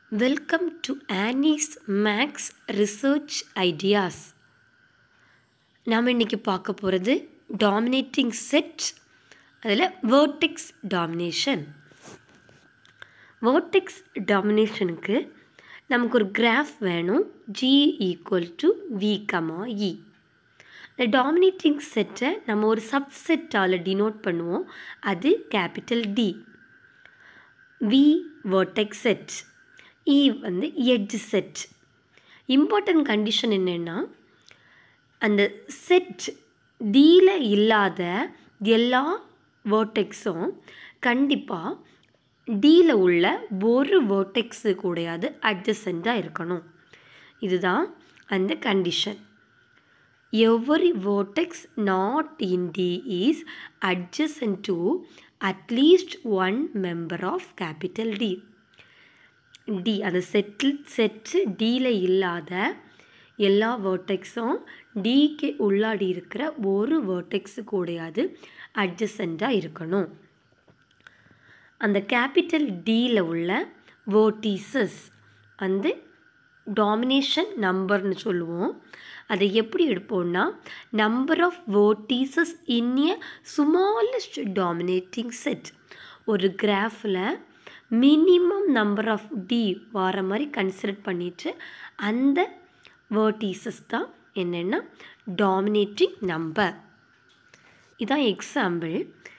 Welcome to Annie's maths research ideas நாம் இன்றைக்கி பார்க்க போகிறது டாமினேட்டிங் செட் அதில் வேர்டெக்ஸ் டாமினேஷன் வேர்டெக்ஸ் டாமினேஷனுக்கு நமக்கு ஒரு கிராஃப் வேணும் G equal to V comma E இந்த டாமினேட்டிங் செட்டை நம்ம ஒரு சப்செட்டால் டினோட் பண்ணுவோம் அது capital D V vertex set E வந்து எட்ஜ் செட் இம்பார்ட்டன்ட் கண்டிஷன் என்னென்னா அந்த செட் டியில் இல்லாத எல்லா வேர்டெக்ஸும் கண்டிப்பாக டியில் உள்ள ஒரு வேர்டெக்ஸு கூடயாவது அட்ஜசண்ட்டாக இருக்கணும் இதுதான் அந்த condition every vertex not in D is adjacent to at least one member of capital D D அந்த செட்டில் செட்டு டியில் இல்லாத எல்லா வேர்டெக்ஸும் டிக்கு உள்ளாடி இருக்கிற ஒரு வேர்டெக்ஸு கூடயாவது அட்ஜசண்ட்டாக இருக்கணும் அந்த கேபிட்டல் டியில் உள்ள வேர்டீசஸ் வந்து டாமினேஷன் நம்பர்னு சொல்லுவோம் அதை எப்படி எடுப்போம்னா number of vertices in a smallest dominating set ஒரு கிராஃபில் மினிமம் நம்பர் ஆஃப் டி வர மாதிரி கன்சிடர் பண்ணிவிட்டு அந்த வேர்டீசஸ் தான் என்னென்னா டாமினேட்டிங் நம்பர் இதான் எக்ஸாம்பிள்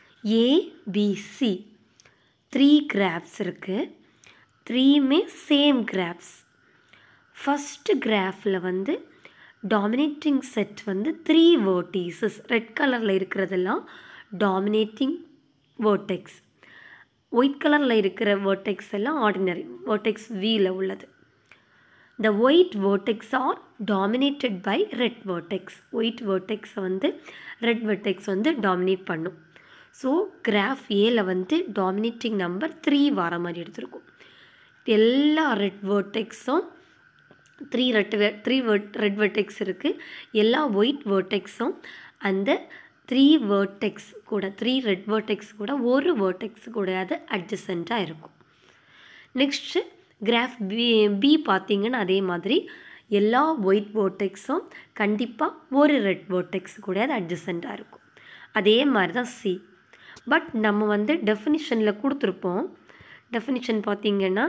ஏபிசி த்ரீ கிராஃப்ஸ் இருக்குது த்ரீமே சேம் கிராஃப்ஸ் ஃபஸ்ட்டு கிராஃபில் வந்து டாமினேட்டிங் செட் வந்து த்ரீ வேர்டீசஸ் ரெட் கலரில் இருக்கிறதெல்லாம் டாமினேட்டிங் வேர்டெக்ஸ் ஒயிட் கலரில் இருக்கிற வேர்டெக்ஸ் எல்லாம் ஆர்டினரி வேர்டெக்ஸ் வியில் உள்ளது the white vertex are dominated by red vertex white வேர்டெக்ஸை வந்து ரெட் வேர்டெக்ஸ் வந்து டாமினேட் பண்ணும் ஸோ கிராஃப் ஏல வந்து டாமினேட்டிங் நம்பர் த்ரீ வர மாதிரி எடுத்திருக்கும் எல்லா ரெட் வேர்டெக்ஸும் த்ரீ ரெட் த்ரீ வெர்ட் ரெட் வேர்டெக்ஸ் இருக்குது எல்லா ஒயிட் வேர்டெக்ஸும் அந்த த்ரீ வேர்டெக்ஸ் கூட த்ரீ ரெட் வேர்டெக்ஸ் கூட ஒரு வேர்டெக்ஸ் கூடயாவது அட்ஜசண்ட்டாக இருக்கும் நெக்ஸ்ட்டு கிராஃப் பி பி பார்த்தீங்கன்னா அதே மாதிரி எல்லா ஒயிட் வேர்டெக்ஸும் கண்டிப்பாக ஒரு ரெட் வேர்டெக்ஸ் கூடயாவது அட்ஜசண்ட்டாக இருக்கும் அதே மாதிரி தான் சி பட் நம்ம வந்து டெஃபினிஷனில் கொடுத்துருப்போம் டெஃபினிஷன் பார்த்தீங்கன்னா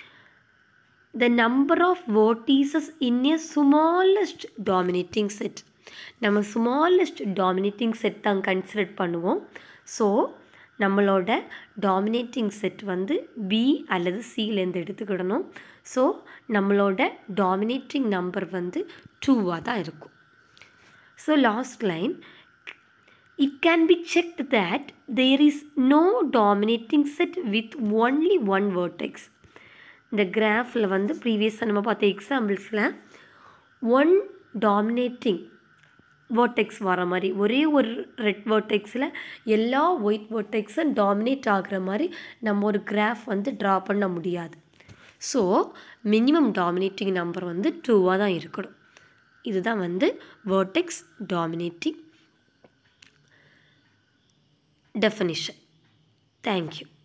the number of vertices in a smallest dominating set நம்ம ஸ்மாலஸ்ட் டாமினேட்டிங் செட் தான் கன்சிடர் பண்ணுவோம் ஸோ நம்மளோட டாமினேட்டிங் செட் வந்து பி அல்லது சிலேருந்து எடுத்துக்கிடணும் ஸோ நம்மளோட டாமினேட்டிங் நம்பர் வந்து டூவாக தான் இருக்கும் so last line it can be checked that there is no dominating set with only one vertex இந்த கிராஃபில் வந்து ப்ரீவியஸாக நம்ம பார்த்த எக்ஸாம்பிள்ஸில் ஒன் டாமினேட்டிங் வேர்டெக்ஸ் வர மாதிரி ஒரே ஒரு ரெட் வேர்டெக்ஸில் எல்லா ஒயிட் வேர்டெக்ஸும் டாமினேட் ஆகிற மாதிரி நம்ம ஒரு கிராஃப் வந்து ட்ரா பண்ண முடியாது ஸோ மினிமம் டாமினேட்டிங் நம்பர் வந்து டூவாக தான் இருக்கணும் இதுதான் வந்து vertex dominating definition. Thank you.